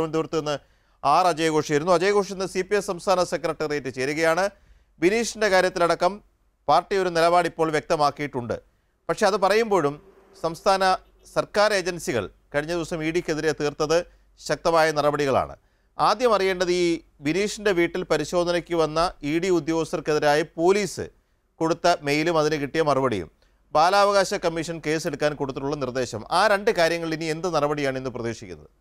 തിരുവനന്തപുരത്ത് നിന്ന് ആർ അജയഘോഷ് ആയിരുന്നു അജയഘോഷ് ഇന്ന് സി പി എസ് സംസ്ഥാന സെക്രട്ടേറിയറ്റ് ചേരുകയാണ് ബിനീഷിൻ്റെ കാര്യത്തിലടക്കം പാർട്ടി ഒരു നിലപാട് ഇപ്പോൾ വ്യക്തമാക്കിയിട്ടുണ്ട് പക്ഷേ അത് പറയുമ്പോഴും സംസ്ഥാന സർക്കാർ ഏജൻസികൾ കഴിഞ്ഞ ദിവസം ഇ ഡിക്കെതിരെ തീർത്തത് ശക്തമായ നടപടികളാണ് ആദ്യം അറിയേണ്ടത് ഈ ബിനീഷിൻ്റെ വീട്ടിൽ പരിശോധനയ്ക്ക് വന്ന ഇ ഡി ഉദ്യോഗസ്ഥർക്കെതിരായി പോലീസ് കൊടുത്ത മെയിലും അതിന് കിട്ടിയ മറുപടിയും ബാലാവകാശ കമ്മീഷൻ കേസെടുക്കാൻ കൊടുത്തിട്ടുള്ള നിർദ്ദേശം ആ രണ്ട് കാര്യങ്ങൾ ഇനി എന്ത് നടപടിയാണ് ഇന്ന് പ്രതീക്ഷിക്കുന്നത്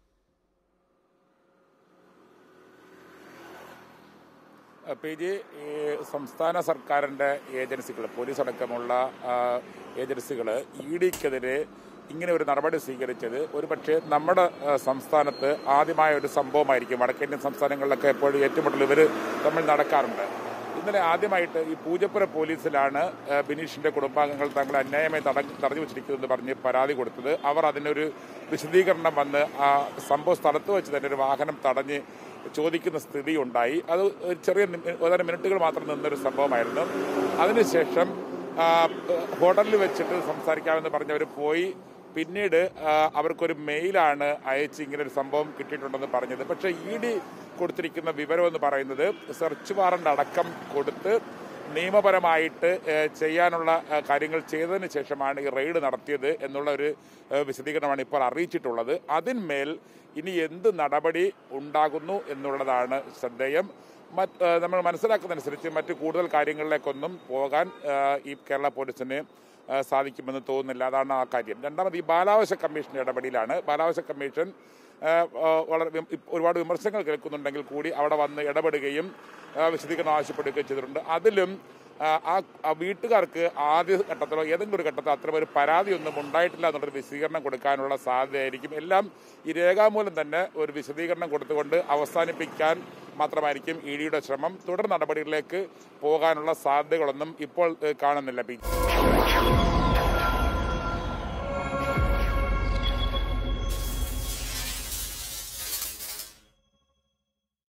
പി ജി ഈ സംസ്ഥാന സർക്കാരിൻ്റെ ഏജൻസികൾ പോലീസ് അടക്കമുള്ള ഏജൻസികൾ ഇ ഡിക്കെതിരെ ഇങ്ങനെ ഒരു നടപടി സ്വീകരിച്ചത് ഒരുപക്ഷെ നമ്മുടെ ആ, സംസ്ഥാനത്ത് ആദ്യമായ ഒരു സംഭവമായിരിക്കും വടക്കേന്ത്യൻ സംസ്ഥാനങ്ങളിലൊക്കെ എപ്പോഴും ഏറ്റുമുട്ടൽ ഇവർ തമ്മിൽ നടക്കാറുണ്ട് ഇന്നലെ ആദ്യമായിട്ട് ഈ പൂജപ്പുര പോലീസിലാണ് ആ, ബിനീഷിന്റെ കുടുംബാംഗങ്ങൾ തങ്ങളെ അന്യായമായി തട തടഞ്ഞു വെച്ചിരിക്കുന്നതെന്ന് പറഞ്ഞ് പരാതി കൊടുത്തത് അവർ അതിനൊരു വിശദീകരണം വന്ന് ആ സംഭവ സ്ഥലത്ത് വെച്ച് തന്നെ ഒരു വാഹനം തടഞ്ഞ് ചോദിക്കുന്ന സ്ഥിതി ഉണ്ടായി അത് ഒരു ചെറിയ നിമി- ഏതാനും മിനിറ്റുകൾ മാത്രം നിന്നൊരു സംഭവമായിരുന്നു അതിനുശേഷം ആ, ഹോട്ടലിൽ വെച്ചിട്ട് സംസാരിക്കാമെന്ന് പറഞ്ഞവർ പോയി പിന്നീട് ആ, അവർക്കൊരു മെയിലാണ് അയച്ച് ഇങ്ങനെ ഒരു സംഭവം കിട്ടിയിട്ടുണ്ടെന്ന് പറഞ്ഞത് പക്ഷേ ഇ ഡി കൊടുത്തിരിക്കുന്ന വിവരം എന്ന് പറയുന്നത് സെർച്ച് വാറണ്ട് അടക്കം കൊടുത്ത് നിയമപരമായിട്ട് ഏ, ചെയ്യാനുള്ള ഏ, കാര്യങ്ങൾ ചെയ്തതിന് ശേഷമാണ് ഈ റെയ്ഡ് നടത്തിയത് എന്നുള്ള ഒരു ഏ, വിശദീകരണമാണ് ഇപ്പോൾ അറിയിച്ചിട്ടുള്ളത് അതിന്മേൽ ഇനി എന്ത് നടപടി ഉണ്ടാകുന്നു എന്നുള്ളതാണ് ശ്രദ്ധേയം മറ്റ് ഏ, നമ്മൾ മനസ്സിലാക്കുന്നതനുസരിച്ച് മറ്റ് കൂടുതൽ കാര്യങ്ങളിലേക്കൊന്നും പോകാൻ ഏ, ഈ കേരള പോലീസിന് ഏ, സാധിക്കുമെന്ന് തോന്നുന്നില്ല അതാണ് ആ കാര്യം രണ്ടാമത് ഈ ബാലാവകാശ കമ്മീഷന്റെ ഇടപെടലാണ് ബാലാവകാശ കമ്മീഷൻ ഏ, ഏ, വളരെ വിം- ഇപ്പ- ഒരുപാട് വിമർശനങ്ങൾ കേൾക്കുന്നുണ്ടെങ്കിൽ കൂടി അവിടെ വന്ന് ഇടപെടുകയും ഏ, വിശദീകരണം ആവശ്യപ്പെടുകയും ചെയ്തിട്ടുണ്ട് അതിലും ആ, ആ ആ വീട്ടുകാർക്ക് ആദ്യ ഘട്ടത്തിലോ ഏതെങ്കിലും ഒരു ഘട്ടത്തിൽ അത്തരം ഒരു പരാതിയൊന്നും ഉണ്ടായിട്ടില്ല എന്നുള്ളൊരു വിശദീകരണം കൊടുക്കാനുള്ള സാധ്യതയായിരിക്കും എല്ലാം ഈ രേഖാമൂലം തന്നെ ഒരു വിശദീകരണം കൊടുത്തുകൊണ്ട് അവസാനിപ്പിക്കാൻ മാത്രമായിരിക്കും ഇ ഡിയുടെ ശ്രമം തുടർ നടപടികളിലേക്ക് പോകാനുള്ള സാധ്യതകളൊന്നും ഇപ്പോൾ ഏ, കാണുന്നില്ല പി